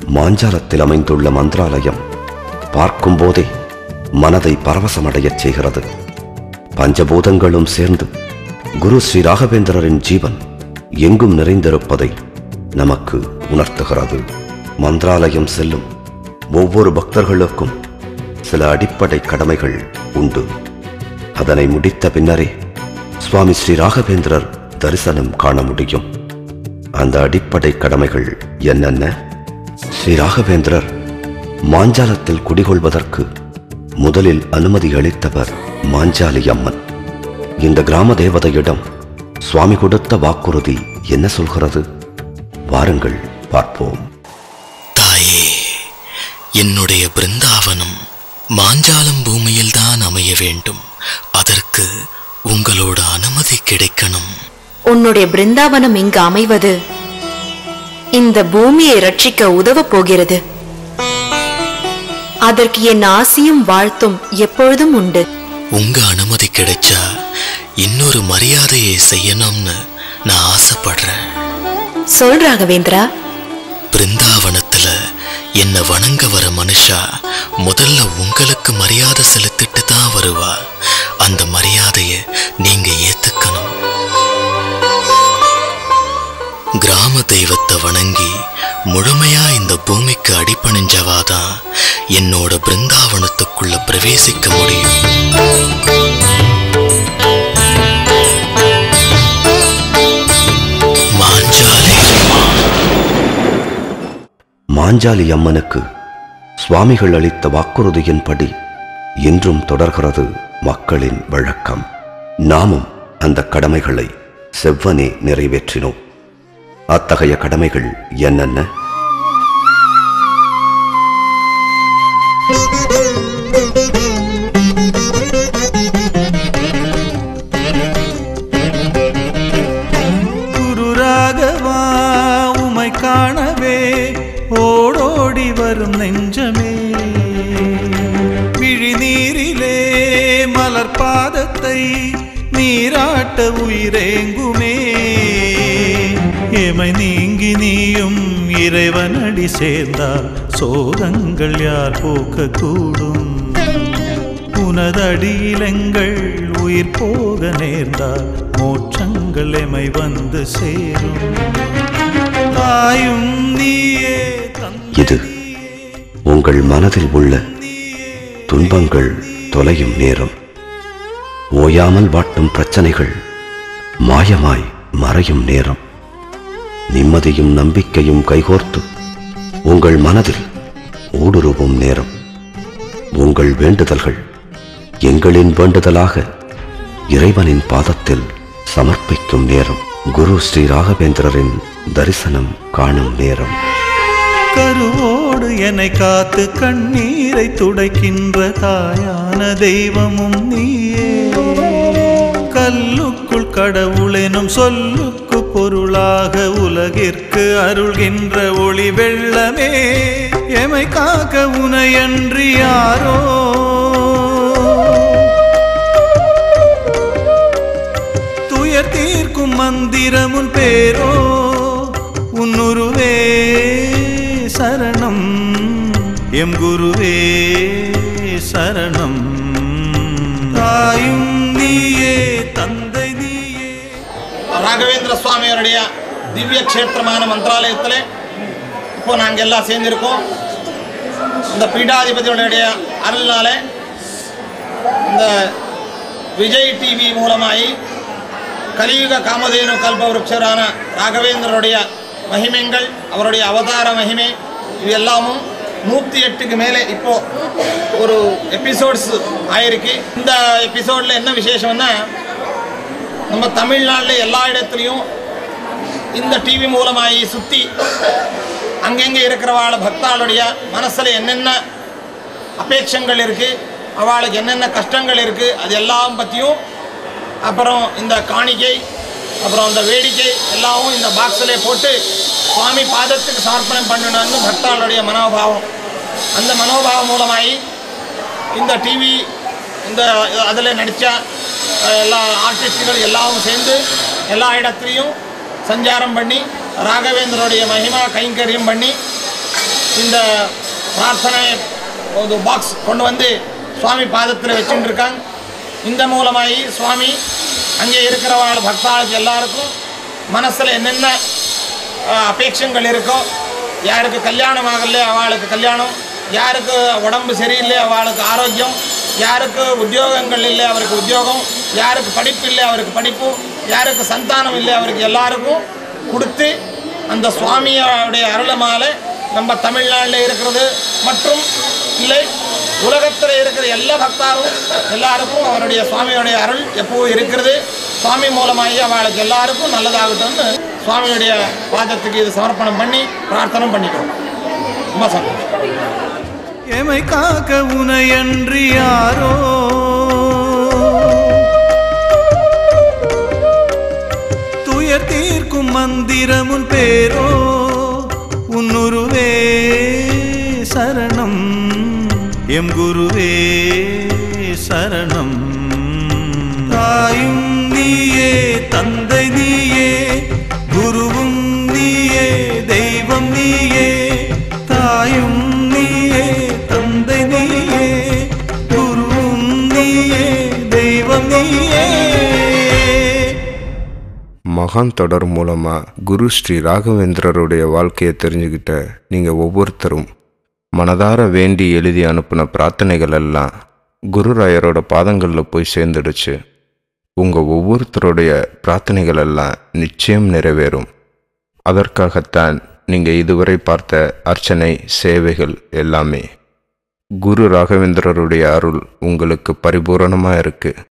மாஞ்சாலத்தில் அமைந்துள்ள மந்திராலயம் பார்க்கும்போதே மனதை பரவசமடையச் செய்கிறது பஞ்சபூதங்களும் சேர்ந்து குரு ஸ்ரீ ராகவேந்திரரின் ஜீவன் எங்கும் நிறைந்திருப்பதை நமக்கு உணர்த்துகிறது மந்திராலயம் செல்லும் ஒவ்வொரு பக்தர்களுக்கும் சில அடிப்படை கடமைகள் உண்டு அதனை முடித்த பின்னரே சுவாமி ஸ்ரீ ராகவேந்திரர் தரிசனம் காண முடியும் அந்த அடிப்படை கடமைகள் என்னென்ன ஸ்ரீ ராகவேந்திரர் மாஞ்சாலத்தில் குடிகொள்வதற்கு முதலில் அனுமதி அளித்தவர் மாஞ்சாலி அம்மன் இந்த கிராம தேவதையிடம் சுவாமி கொடுத்த வாக்குறுதி என்ன சொல்கிறது வாருங்கள் பார்ப்போம் தாயே என்னுடைய பிருந்தாவனம் மாஞ்சாலம் பூமியில்தான் அமைய வேண்டும் அதற்கு உங்களோட அனுமதி கிடைக்கணும் உன்னுடைய பிருந்தாவனம் இங்கு அமைவது இந்த பூமியை ரட்சிக்க உதவப் போகிறது அதற்கு என் ஆசியும் வாழ்த்தும் எப்பொழுதும் உண்டு உங்க அனுமதி கிடைச்சா இன்னொரு மரியாதையை செய்யணும்னு நான் ஆசைப்படுறேன் சொல் ராகவேந்திரா பிருந்தாவனத்துல என்ன வணங்க வர மனுஷா முதல்ல உங்களுக்கு மரியாதை செலுத்திட்டு தான் வருவா அந்த மரியாதைய நீங்க ஏத்துக்கணும் கிராம தெய்வத்தை வணங்கி முழுமையா இந்த பூமிக்கு அடிபணிஞ்சவாதான் என்னோட பிருந்தாவனத்துக்குள்ள பிரவேசிக்க முடியும் மாஞ்சாலை மாஞ்சாலி அம்மனுக்கு சுவாமிகள் அளித்த வாக்குறுதியின்படி இன்றும் தொடர்கிறது மக்களின் வழக்கம் நாமும் அந்த கடமைகளை செவ்வனே நிறைவேற்றினோம் அத்தகைய கடமைகள் என்னென்ன குரு ராகவா உமை காணவே ஓடோடி வரும் நெஞ்சமே விழிநீரிலே மலர் பாதத்தை நீராட்ட உயிரேங்குமே எமை நீங்கி நீயும் இறைவனடி சேர்ந்தால் சோகங்கள் யார் போக்கக்கூடும் உனதடியிலங்கள் உயிர் போக நேர்ந்தால் மோட்சங்கள் எமை வந்து சேரும் தாயும் நீயே இது உங்கள் மனதில் உள்ள துன்பங்கள் தொலையும் நேரம் ஓயாமல் வாட்டும் பிரச்சனைகள் மாயமாய் மறையும் நேரம் நிம்மதியும் நம்பிக்கையும் கைகோர்த்து உங்கள் மனதில் ஊடுருவும் நேரம் உங்கள் வேண்டுதல்கள் எங்களின் வேண்டுதலாக இறைவனின் பாதத்தில் சமர்ப்பிக்கும் நேரம் குரு ஸ்ரீ ராகவேந்திரரின் தரிசனம் காணும் நேரம் கருவோடு என்னை காத்து கண்ணீரை துடைக்கின்ற தாயான தெய்வமும் நீயே கல்லுக்குள் கடவுளெனும் சொல்லுக்கு பொருளாக உலகிற்கு அருள்கின்ற ஒளி வெள்ளமே எமை காக்க உனையன்றி யாரோ துயர் தீர்க்கும் மந்திரமுன் பேரோ உன்னுருவே சரணம் எம் குருவே சரணம் தாயும் நீயே தந்தை நீயே ராகவேந்திர சுவாமியோருடைய திவ்ய க்ஷேத்திரமான மந்திராலயத்தில் இப்போ நாங்கள் எல்லாம் சேர்ந்திருக்கோம் இந்த பீடாதிபதியோடைய அருள்னால இந்த விஜய் டிவி மூலமாகி கலியுக காமதேனு கல்பவருட்சரான ராகவேந்திரருடைய மகிமைகள் அவருடைய அவதார மகிமை இது எல்லாமும் நூற்றி எட்டுக்கு மேலே இப்போ ஒரு எபிசோட்ஸ் ஆயிருக்கு இந்த எபிசோடில் என்ன விசேஷம்னா நம்ம தமிழ்நாட்டில் எல்லா இடத்துலையும் இந்த டிவி மூலமாகி சுற்றி அங்கங்கே இருக்கிறவாಳ பக்தாளுடைய மனசில் என்னென்ன அபேட்சங்கள் இருக்குது அவளுக்கு என்னென்ன கஷ்டங்கள் இருக்குது அது எல்லாம் பற்றியும் அப்புறம் இந்த காணிக்கை அப்புறம் இந்த வேடிக்கை எல்லாமும் இந்த பாக்ஸிலே போட்டு சுவாமி பாதத்துக்கு சமர்ப்பணம் பண்ணணும்னு பக்தாளுடைய மனோபாவம் அந்த மனோபாவம் மூலமாகி இந்த டிவி இந்த அதில் நடித்த எல்லா ஆர்டிஸ்டுகள் எல்லாரும் சேர்ந்து எல்லா இடத்துலையும் சஞ்சாரம் பண்ணி ராகவேந்திரோடைய மகிமா கைங்கரியம் பண்ணி இந்த பிரார்த்தனை ஒரு பாக்ஸ் கொண்டு வந்து சுவாமி பாதத்தில் வச்சுட்டு இருக்காங்க இந்த மூலமாகி சுவாமி அங்கே இருக்கிறவாள் பக்தாளுக்கு எல்லாருக்கும் மனசில் என்னென்ன ஆஹ், அபேட்சங்கள் இருக்கோ யாருக்கு கல்யாணம் ஆகல அவளுக்கு கல்யாணம் யாருக்கு உடம்பு சரியில்லை அவளுக்கு ஆரோக்கியம் யாருக்கு உத்தியோகங்கள் இல்லை அவருக்கு உத்தியோகம் யாருக்கு படிப்பு இல்லை அவருக்கு படிப்பு யாருக்கு சந்தானம் இல்லை அவருக்கு எல்லாருக்கும் கொடுத்து அந்த சுவாமியோடைய அருளமாலை நம்ம தமிழ்நாட்டில் இருக்கிறது மற்றும் இல்லை உலகத்தில் இருக்கிற எல்லா பக்தாரும் எல்லாருக்கும் அவருடைய சுவாமியோடைய அருள் எப்பவும் இருக்கிறது சுவாமி மூலமாகி அவளுக்கு எல்லாருக்கும் நல்லதாகட்டும்னு சுவாமியுடைய பாதத்துக்கு இது சமர்ப்பணம் பண்ணி பிரார்த்தனை பண்ணிக்கிறோம் ரொம்ப சந்தோஷம் எமை காக்க உனையன்றி யாரோ துயர் தீர்க்கும் மந்திரமுன் பேரோ உன்னுருவே சரணம் எம் குருவே சரணம் தாயும் நீயே தந்தை நீயே குருவும் நீயே தெய்வம் நீயே தாயும் நீயே தந்தை நீயே குருவும் நீயே தெய்வம் நீயே மகான் தொடர் மூலமா குரு ஸ்ரீ ராகவேந்திரருடைய வாழ்க்கையை தெரிஞ்சுக்கிட்ட நீங்க ஒவ்வொருத்தரும் மனதார வேண்டி எழுதி அனுப்பின பிரார்த்தனைகள் எல்லாம் குருராயரோட பாதங்களில் போய் சேர்ந்துடுச்சு உங்க ஒவ்வொருத்தருடைய பிரார்த்தனைகள் எல்லாம் நிச்சயம் நிறைவேறும் அதற்காகத்தான் நீங்க இதுவரை பார்த்த அர்ச்சனை சேவைகள் எல்லாமே குரு ராகவேந்திரருடைய அருள் உங்களுக்கு பரிபூரணமா இருக்கு